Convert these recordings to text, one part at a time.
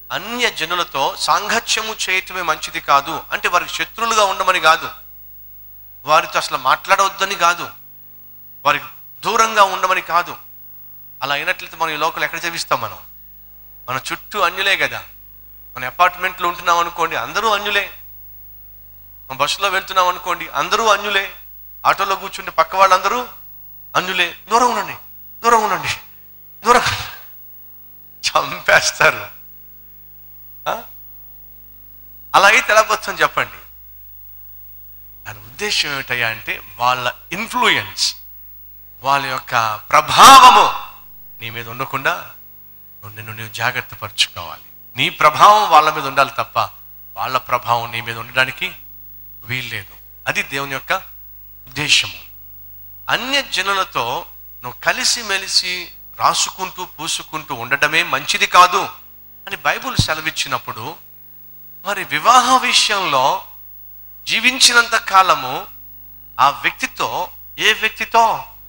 అన్య జనులతో సాంగత్యము చేయటమే మంచిది కాదు అంటే వారికి శత్రువులుగా ఉండమని కాదు వారితో అసలు మాట్లాడవద్దని కాదు వారికి దూరంగా ఉండమని కాదు అలా అయినట్లయితే మనం ఈ లోకల్ ఎక్కడ జీవిస్తాం మనం మన చుట్టూ అన్యులే కదా మన అపార్ట్మెంట్లో ఉంటున్నాం అనుకోండి అందరూ అన్యులే మన బస్సులో వెళ్తున్నాం అనుకోండి అందరూ అన్యులే ఆటోలో కూర్చుంటే పక్క వాళ్ళందరూ అన్యులే దూరం ఉండండి దూరం ఉండండి దూరం చంపేస్తారు ఆ? అలా అయితే ఎలా పోతుందని చెప్పండి దాని ఉద్దేశం ఏమిటయ్యా అంటే వాళ్ళ ఇన్ఫ్లుయెన్స్ వాళ్ళ యొక్క ప్రభావము నీ మీద ఉండకుండా నువ్వు నిన్ను నీవు జాగ్రత్త పరుచుకోవాలి నీ ప్రభావం వాళ్ళ మీద ఉండాలి తప్ప వాళ్ళ ప్రభావం నీ మీద ఉండడానికి వీల్లేదు అది దేవుని యొక్క ఉద్దేశము అన్య జనులతో నువ్వు కలిసి మెలిసి రాసుకుంటూ పూసుకుంటూ ఉండడమే మంచిది కాదు అని బైబుల్ సెలవిచ్చినప్పుడు మరి వివాహ విషయంలో జీవించినంత కాలము ఆ వ్యక్తితో ఏ వ్యక్తితో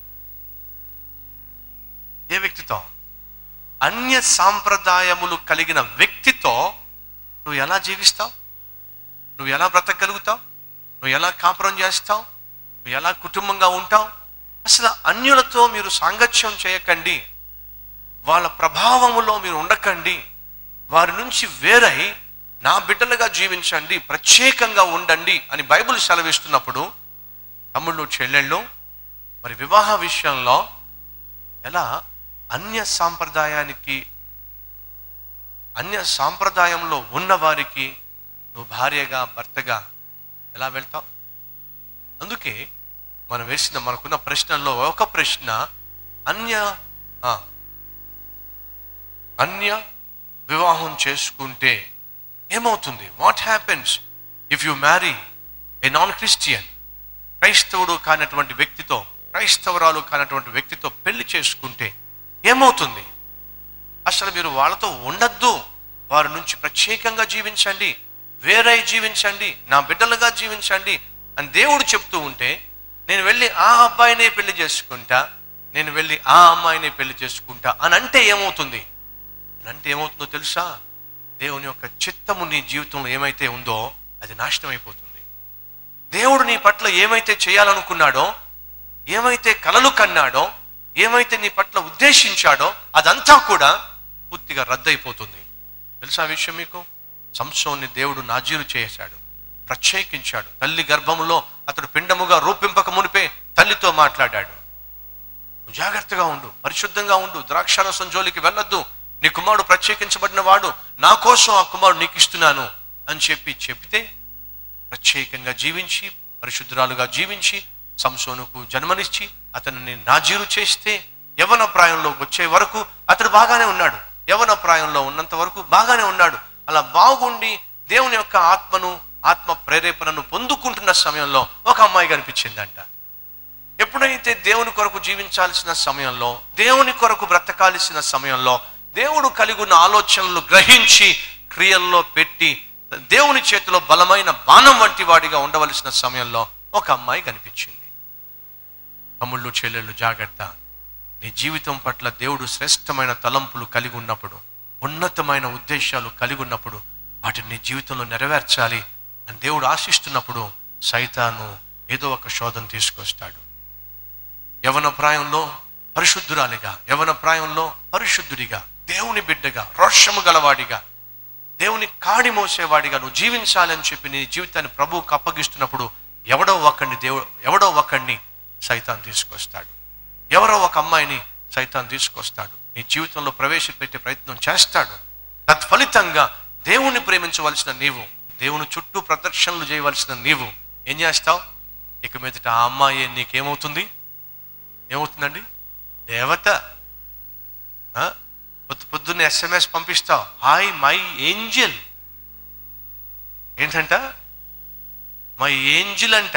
ఏ వ్యక్తితో అన్య సాంప్రదాయములు కలిగిన వ్యక్తితో నువ్వు ఎలా జీవిస్తావు నువ్వు ఎలా బ్రతకగలుగుతావు నువ్వు ఎలా కాపురం చేస్తావు నువ్వు ఎలా కుటుంబంగా ఉంటావు అసలు అన్యులతో మీరు సాంగత్యం చేయకండి వాళ్ళ ప్రభావములో మీరు ఉండకండి వారి నుంచి వేరై నా బిడ్డలుగా జీవించండి ప్రత్యేకంగా ఉండండి అని బైబిల్ సెలవిస్తున్నప్పుడు తమ్ముళ్ళు చెల్లెళ్ళు మరి వివాహ విషయంలో ఎలా అన్య సాంప్రదాయానికి అన్య సాంప్రదాయంలో ఉన్న వారికి నువ్వు భార్యగా భర్తగా ఎలా వెళ్తావు అందుకే మనం వేసిన మనకున్న ప్రశ్నల్లో ఒక ప్రశ్న అన్య ఆ, అన్య వివాహం చేసుకుంటే ఏమవుతుంది what happens if you marry a non Christian క్రైస్తవుడు కానటువంటి వ్యక్తితో క్రైస్తవరాలు కానటువంటి వ్యక్తితో పెళ్లి చేసుకుంటే ఏమవుతుంది అసలు మీరు వాళ్ళతో ఉండద్దు వారి నుంచి ప్రత్యేకంగా జీవించండి వేరై జీవించండి నా బిడ్డలుగా జీవించండి అని దేవుడు చెప్తూ ఉంటే నేను వెళ్ళి ఆ అబ్బాయినే పెళ్లి చేసుకుంటా నేను వెళ్ళి ఆ అమ్మాయినే పెళ్లి చేసుకుంటా అని అంటే ఏమవుతుంది అని అంటే ఏమవుతుందో తెలుసా దేవుని యొక్క చిత్తము నీ జీవితంలో ఏమైతే ఉందో అది నాశనం అయిపోతుంది దేవుడు నీ పట్ల ఏమైతే చేయాలనుకున్నాడో ఏమైతే కలలు కన్నాడో ఏమైతే నీ పట్ల ఉద్దేశించాడో అదంతా కూడా పూర్తిగా రద్దయిపోతుంది తెలుసా ఆ విషయం మీకు సంసోన్ని దేవుడు నాజీరు చేశాడు ప్రత్యేకించాడు తల్లి గర్భములో అతడు పిండముగా రూపింపక మునిపే తల్లితో మాట్లాడాడు నువ్వు జాగ్రత్తగా ఉండు పరిశుద్ధంగా ఉండు ద్రాక్షారసం జోలికి వెళ్ళొద్దు నీ కుమారుడు ప్రత్యేకించబడిన వాడు నా కోసం ఆ కుమారుడు నీకు ఇస్తున్నాను అని చెప్పి చెప్తే ప్రత్యేకంగా జీవించి పరిశుద్ధురాలుగా జీవించి సంసోనుకు జన్మనిచ్చి అతనిని నాజీరు చేస్తే యవన ప్రాయంలోకి వచ్చే వరకు అతడు బాగానే ఉన్నాడు యవన ప్రాయంలో ఉన్నంత వరకు బాగానే ఉన్నాడు అలా బాగుండి దేవుని యొక్క ఆత్మను ఆత్మ ప్రేరేపణను పొందుకుంటున్న సమయంలో ఒక అమ్మాయి కనిపించిందంట ఎప్పుడైతే దేవుని కొరకు జీవించాల్సిన సమయంలో దేవుని కొరకు బ్రతకాల్సిన సమయంలో దేవుడు కలిగి ఉన్న ఆలోచనలు గ్రహించి క్రియల్లో పెట్టి దేవుని చేతిలో బలమైన బాణం వంటి వాడిగా ఉండవలసిన సమయంలో ఒక అమ్మాయి కనిపించింది తమ్ముళ్ళు చెల్లెళ్ళు జాగ్రత్త నీ జీవితం పట్ల దేవుడు శ్రేష్టమైన తలంపులు కలిగి ఉన్నప్పుడు ఉన్నతమైన ఉద్దేశాలు కలిగి ఉన్నప్పుడు వాటిని నీ జీవితంలో నెరవేర్చాలి అని దేవుడు ఆశిస్తున్నప్పుడు సైతాను ఏదో ఒక శోధన తీసుకొస్తాడు యవన ప్రాయంలో పరిశుద్ధురాలిగా యవన ప్రాయంలో పరిశుద్ధుడిగా దేవుని బిడ్డగా రోషము గలవాడిగా దేవుని కాడి మోసేవాడిగా నువ్వు జీవించాలని చెప్పి నీ జీవితాన్ని ప్రభువుకు అప్పగిస్తున్నప్పుడు ఎవడో ఒకడిని దేవుడు ఎవడో ఒకడిని సైతాన్ తీసుకొస్తాడు ఎవరో ఒక అమ్మాయిని సైతాన్ తీసుకొస్తాడు నీ జీవితంలో ప్రవేశపెట్టే ప్రయత్నం చేస్తాడు తత్ఫలితంగా దేవుణ్ణి ప్రేమించవలసిన నీవు దేవుని చుట్టూ ప్రదర్శనలు చేయవలసిన నీవు ఏం చేస్తావు ఇక మీదట ఆ అమ్మాయి నీకేమవుతుంది ఏమవుతుందండి దేవత ఆ? పొద్దు పొద్దున్న ఎస్ఎంఎస్ పంపిస్తావు హాయ్ మై ఏంజల్ ఏంటంట మై ఏంజిల్ అంట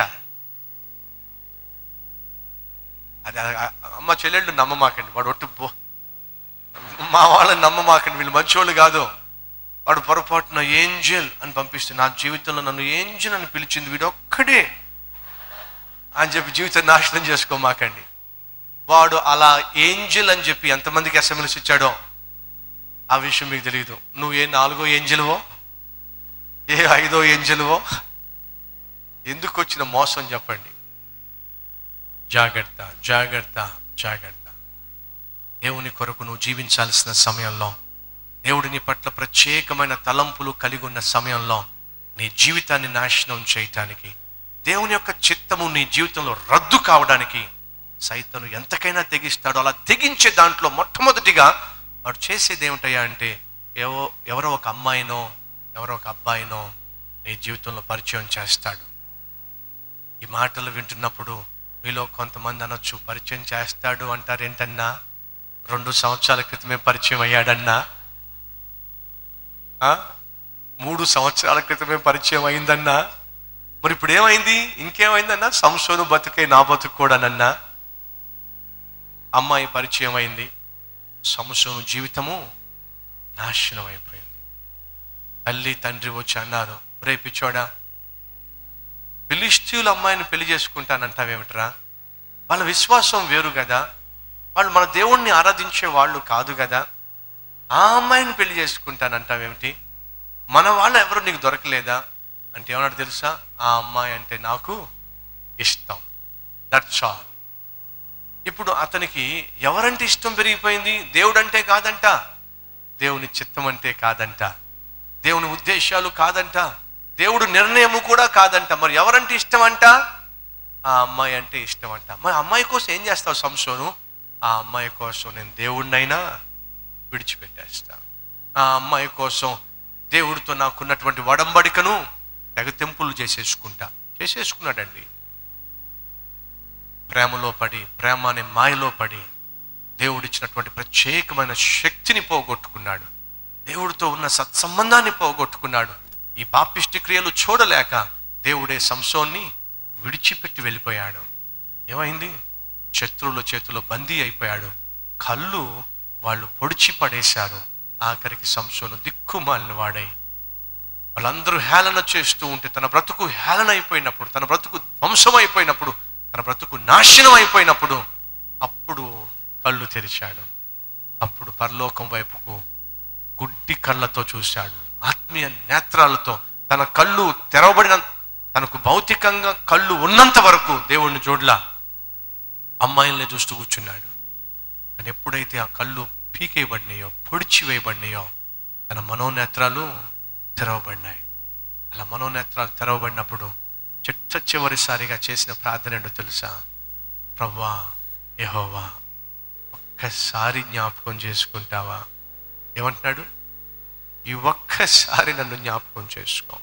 అది ఆ- ఆ- అమ్మ చెల్లెళ్ళు నమ్మమాకండి వాడు ఒట్టు పో మా వాళ్ళని నమ్మమాకండి వీళ్ళు మంచోళ్ళు కాదు వాడు పొరపాటున ఏంజల్ అని పంపిస్తే నా జీవితంలో నన్ను ఏంజల్ అని పిలిచింది వీడు ఒక్కడే అని చెప్పి జీవితం నాశనం చేసుకోమాకండి వాడు అలా ఏంజల్ అని చెప్పి ఎంతమందికి ఎస్ఎంఎస్ ఇచ్చాడో ఆ విషయం మీకు తెలియదు నువ్వు ఏ నాలుగో ఏంజలువో ఏ ఐదో ఏంజలువో ఎందుకు వచ్చిన మోసం చెప్పండి జాగ్రత్త జాగ్రత్త జాగ్రత్త దేవుని కొరకు నువ్వు జీవించాల్సిన సమయంలో దేవుడి నీ పట్ల ప్రత్యేకమైన తలంపులు కలిగి ఉన్న సమయంలో నీ జీవితాన్ని నాశనం చేయటానికి దేవుని యొక్క చిత్తము నీ జీవితంలో రద్దు కావడానికి సైతను ఎంతకైనా తెగిస్తాడో అలా తెగించే దాంట్లో మొట్టమొదటిగా వాడు చేసేది ఏమిటయ్యా అంటే ఏవో ఎవరో ఒక అమ్మాయినో ఎవరో ఒక అబ్బాయినో నీ జీవితంలో పరిచయం చేస్తాడు ఈ మాటలు వింటున్నప్పుడు మీలో కొంతమంది అనొచ్చు పరిచయం చేస్తాడు అంటారేంటన్నా రెండు సంవత్సరాల క్రితమే పరిచయం అయ్యాడన్నా ఆ? మూడు సంవత్సరాల క్రితమే పరిచయం అయిందన్నా మరి ఇప్పుడు ఏమైంది ఇంకేమైందన్నా సంసోను బతుకే నా బతుకు కూడానన్నా అమ్మాయి పరిచయం అయింది సంసోను జీవితము నాశనం అయిపోయింది తల్లి తండ్రి వచ్చి అన్నారు రే పిచ్చోడా ఫిలిస్తీన్ల అమ్మాయిని పెళ్లి చేసుకుంటానంటావేమిట్రా వాళ్ళ విశ్వాసం వేరు కదా వాళ్ళు మన దేవుణ్ణి ఆరాధించే వాళ్ళు కాదు కదా ఆ అమ్మాయిని పెళ్లి చేసుకుంటానంటావేమిటి మన వాళ్ళు ఎవరు నీకు దొరకలేదా అంటే ఏమన్నాడు తెలుసా ఆ అమ్మాయి అంటే నాకు ఇష్టం దట్స్ ఆల్ ఇప్పుడు అతనికి ఎవరంటే ఇష్టం పెరిగిపోయింది దేవుడు అంటే కాదంట దేవుని చిత్తం అంటే కాదంట దేవుని ఉద్దేశాలు కాదంట దేవుడు నిర్ణయము కూడా కాదంట మరి ఎవరంటే ఇష్టం అంట ఆ అమ్మాయి అంటే ఇష్టం అంట మరి అమ్మాయి కోసం ఏం చేస్తావు సంసోను ఆ అమ్మాయి కోసం నేను దేవుడినైనా విడిచిపెట్టేస్తా ఆ అమ్మాయి కోసం దేవుడితో నాకున్నటువంటి వడంబడికను తెగతెంపులు చేసేసుకుంటా చేసేసుకున్నాడండి ప్రేమలో పడి ప్రేమ అనే మాయలో పడి దేవుడిచ్చినటువంటి ప్రత్యేకమైన శక్తిని పోగొట్టుకున్నాడు దేవుడితో ఉన్న సత్సంబంధాన్ని పోగొట్టుకున్నాడు ఈ పాపిష్టి క్రియలు చూడలేక దేవుడే సంసోన్ని విడిచిపెట్టి వెళ్ళిపోయాడు ఏమైంది శత్రువుల చేతిలో బందీ అయిపోయాడు కళ్ళు వాళ్ళు పొడిచి పడేశారు ఆఖరికి సంసోను దిక్కుమాలిన వాడై వాళ్ళందరూ హేళన చేస్తూ ఉంటే తన బ్రతుకు హేళన అయిపోయినప్పుడు తన బ్రతుకు ధ్వంసం అయిపోయినప్పుడు తన బ్రతుకు నాశనం అయిపోయినప్పుడు అప్పుడు కళ్ళు తెరిచాడు అప్పుడు పరలోకం వైపుకు గుడ్డి కళ్ళతో చూశాడు ఆత్మీయ నేత్రాలతో తన కళ్ళు తెరవబడిన తనకు భౌతికంగా కళ్ళు ఉన్నంత వరకు దేవుణ్ణి చూడలా అమ్మాయిల్ని చూస్తూ కూర్చున్నాడు కానీ ఎప్పుడైతే ఆ కళ్ళు పీకేయబడినాయో పొడిచి వేయబడినాయో తన మనోనేత్రాలు తెరవబడినాయి అలా మనోనేత్రాలు తెరవబడినప్పుడు చిట్ట చివరిసారిగా చేసిన ప్రార్థన ఏంటో తెలుసా ప్రవ్వా యెహోవా ఒక్కసారి జ్ఞాపకం చేసుకుంటావా ఏమంటున్నాడు ఈ ఒక్కసారి నన్ను జ్ఞాపకం చేసుకో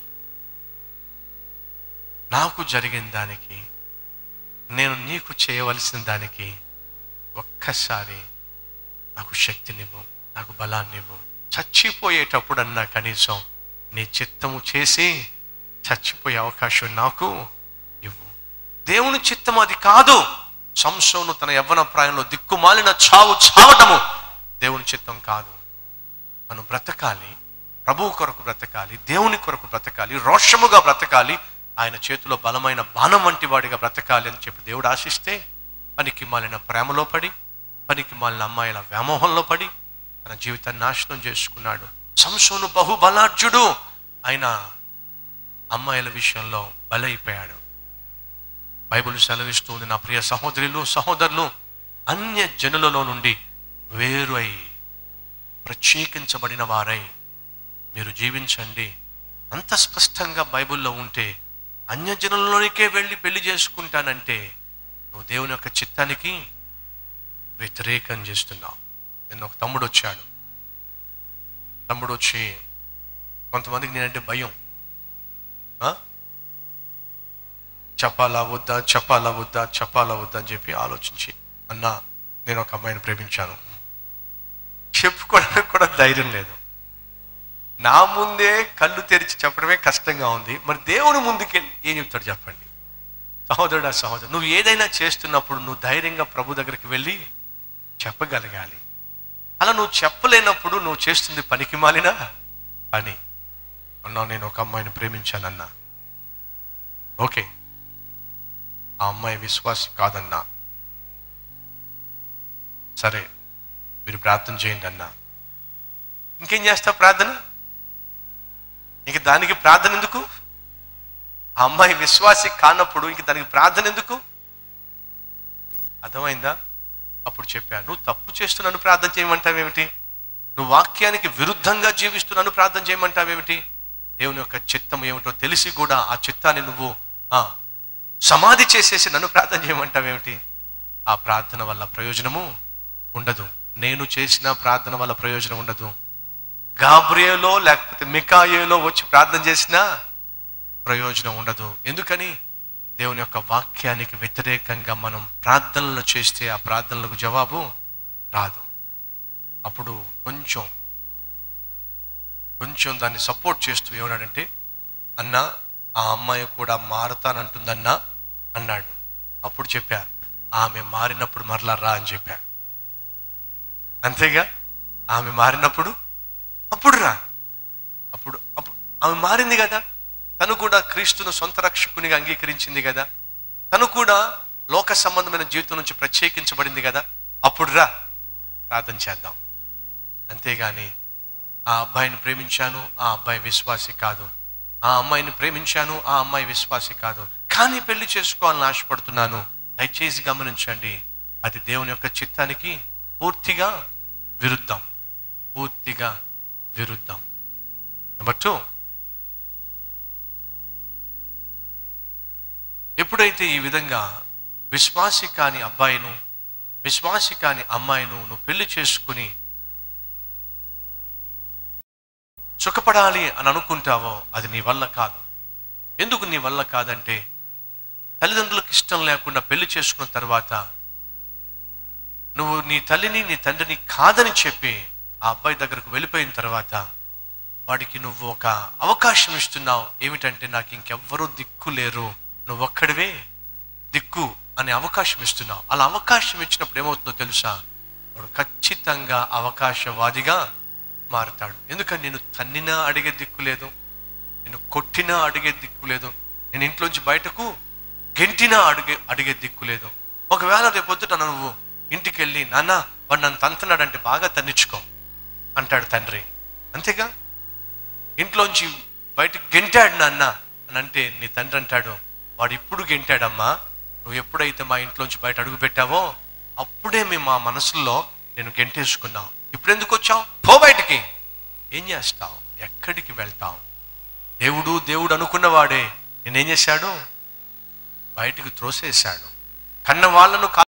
నాకు జరిగిన దానికి నేను నీకు చేయవలసిన దానికి ఒక్కసారి నాకు శక్తినివ్వు నాకు బలాన్నివ్వు చచ్చిపోయేటప్పుడన్నా కనీసం నీ చిత్తము చేసి చచ్చిపోయే అవకాశం నాకు ఇవ్వు దేవుని చిత్తం అది కాదు సంసోను తన యవ్వన ప్రాయంలో దిక్కుమాలిన చావు చావటము దేవుని చిత్తం కాదు మనం బ్రతకాలి ప్రభువు కొరకు బ్రతకాలి దేవుని కొరకు బ్రతకాలి రోషముగా బ్రతకాలి ఆయన చేతిలో బలమైన బాణం వంటి వాడిగా బ్రతకాలి అని చెప్పి దేవుడు ఆశిస్తే పనికి మాలిన ప్రేమలో పడి పనికి మాలిన అమ్మాయిల వ్యామోహంలో పడి తన జీవితాన్ని నాశనం చేసుకున్నాడు సంసోను బహుబలార్జుడు ఆయన అమ్మాయిల విషయంలో బలైపోయాడు బైబిల్ సెలవిస్తుంది నా ప్రియ సహోదరులు సహోదరులు అన్య జనులలో నుండి వేరు అయి ప్రత్యేకించబడిన వారై మీరు జీవించండి అంత స్పష్టంగా బైబిల్లో ఉంటే అన్యజనులలోనికే వెళ్ళి పెళ్లి చేసుకుంటానంటే నువ్వు దేవుని యొక్క చిత్తానికి వ్యతిరేకం చేస్తున్నావు నిన్న ఒక తమ్ముడు వచ్చాడు తమ్ముడు వచ్చి కొంతమందికి నేనంటే భయం ఆ? చెప్పాలా వద్దా చెప్పాలా వద్దా చెప్పాలా వద్దా అని చెప్పి ఆలోచించి అన్నా నేను ఒక అమ్మాయిని ప్రేమించాను చెప్పుకోవడానికి కూడా ధైర్యం లేదు నా ముందే కళ్ళు తెరిచి చెప్పడమే కష్టంగా ఉంది మరి దేవుని ముందుకెళ్ళి ఏం చెప్తాడు చెప్పండి సహోదరుడా సహోదరు నువ్వు ఏదైనా చేస్తున్నప్పుడు నువ్వు ధైర్యంగా ప్రభు దగ్గరికి వెళ్ళి చెప్పగలగాలి అలా నువ్వు చెప్పలేనప్పుడు నువ్వు చేస్తుంది పనికి మాలిన పని అన్నా నేను ఒక అమ్మాయిని ప్రేమించానన్నా ఓకే ఆ అమ్మాయి విశ్వాసి కాదన్నా సరే మీరు ప్రార్థన చేయండి అన్నా ఇంకేం చేస్తావు ప్రార్థన ఇంక దానికి ప్రార్థన ఎందుకు ఆ అమ్మాయి విశ్వాసి కానప్పుడు ఇంక దానికి ప్రార్థన ఎందుకు అర్థమైందా అప్పుడు చెప్పా నువ్వు తప్పు చేస్తున్నాను ప్రార్థన చేయమంటావేమిటి నువ్వు వాక్యానికి విరుద్ధంగా జీవిస్తున్నాను ప్రార్థన చేయమంటావేమిటి దేవుని యొక్క చిత్తం ఏమిటో తెలిసి కూడా ఆ చిత్తాన్ని నువ్వు ఆ, సమాధి చేసేసి నన్ను ప్రార్థన చేయమంటావేమిటి ఆ ప్రార్థన వల్ల ప్రయోజనము ఉండదు నేను చేసిన ప్రార్థన వల్ల ప్రయోజనం ఉండదు గాబ్రియేలో లేకపోతే మికాయేలో వచ్చి ప్రార్థన చేసినా ప్రయోజనం ఉండదు ఎందుకని దేవుని యొక్క వాక్యానికి వ్యతిరేకంగా మనం ప్రార్థనలు చేస్తే ఆ ప్రార్థనలకు జవాబు రాదు అప్పుడు కొంచెం కొంచెం దాన్ని సపోర్ట్ చేస్తూ ఏమన్నాడంటే అన్న ఆ అమ్మాయి కూడా మారతానంటుందన్నా అన్నాడు అప్పుడు చెప్పా ఆమె మారినప్పుడు మరలా రా అని చెప్పా అంతేగా ఆమె మారినప్పుడు అప్పుడు రా అప్పుడు అప్పుడు ఆమె మారింది కదా తను కూడా క్రీస్తును సొంత రక్షకునిగా అంగీకరించింది కదా తను కూడా లోక సంబంధమైన జీవితం నుంచి ప్రత్యేకించబడింది కదా అప్పుడు రా ప్రార్థన చేద్దాం అంతేగాని ఆ అబ్బాయిని ప్రేమించాను ఆ అబ్బాయి విశ్వాసి కాదు ఆ అమ్మాయిని ప్రేమించాను ఆ అమ్మాయి విశ్వాసి కాదు కానీ పెళ్లి చేసుకోవాలని ఆశపడుతున్నాను దయచేసి గమనించండి అది దేవుని యొక్క చిత్తానికి పూర్తిగా విరుద్ధం పూర్తిగా విరుద్ధం నెంబర్ టూ ఎప్పుడైతే ఈ విధంగా విశ్వాసి కాని అబ్బాయిను విశ్వాసి కాని అమ్మాయిను నువ్వు పెళ్లి చేసుకుని సుఖపడాలి అని అనుకుంటావో అది నీ వల్ల కాదు ఎందుకు నీ వల్ల కాదంటే తల్లిదండ్రులకు ఇష్టం లేకుండా పెళ్లి చేసుకున్న తర్వాత నువ్వు నీ తల్లిని నీ తండ్రిని కాదని చెప్పి ఆ అబ్బాయి దగ్గరకు వెళ్ళిపోయిన తర్వాత వాడికి నువ్వు ఒక అవకాశం ఇస్తున్నావు ఏమిటంటే నాకు ఇంకెవ్వరూ దిక్కు లేరు నువ్వు ఒక్కడివే దిక్కు అనే అవకాశం ఇస్తున్నావు అలా అవకాశం ఇచ్చినప్పుడు ఏమవుతుందో తెలుసా వాడు ఖచ్చితంగా అవకాశవాదిగా మారుతాడు ఎందుకని నేను తన్నినా అడిగే దిక్కు లేదు నేను కొట్టినా అడిగే దిక్కు లేదు నేను ఇంట్లోంచి బయటకు గెంటినా అడిగే అడిగే దిక్కు లేదు ఒకవేళ రేపొద్దుట నువ్వు ఇంటికి వెళ్ళి నాన్న వాడు నన్ను తంతున్నాడంటే బాగా తన్నించుకో అంటాడు తండ్రి అంతేగా ఇంట్లోంచి బయటకు గెంటాడు నాన్న అని అంటే నీ తండ్రి అంటాడు వాడు ఇప్పుడు గెంటాడమ్మా నువ్వు ఎప్పుడైతే మా ఇంట్లోంచి బయట అడుగు పెట్టావో అప్పుడే మేము మా మనసులో నేను గెంటేసుకున్నావు ఇప్పుడు ఎందుకు వచ్చావు పో బయటికి ఏం చేస్తావు ఎక్కడికి వెళ్తావు దేవుడు దేవుడు అనుకున్నవాడే నేనేం చేశాడు బయటికి త్రోసేశాడు కన్న వాళ్ళను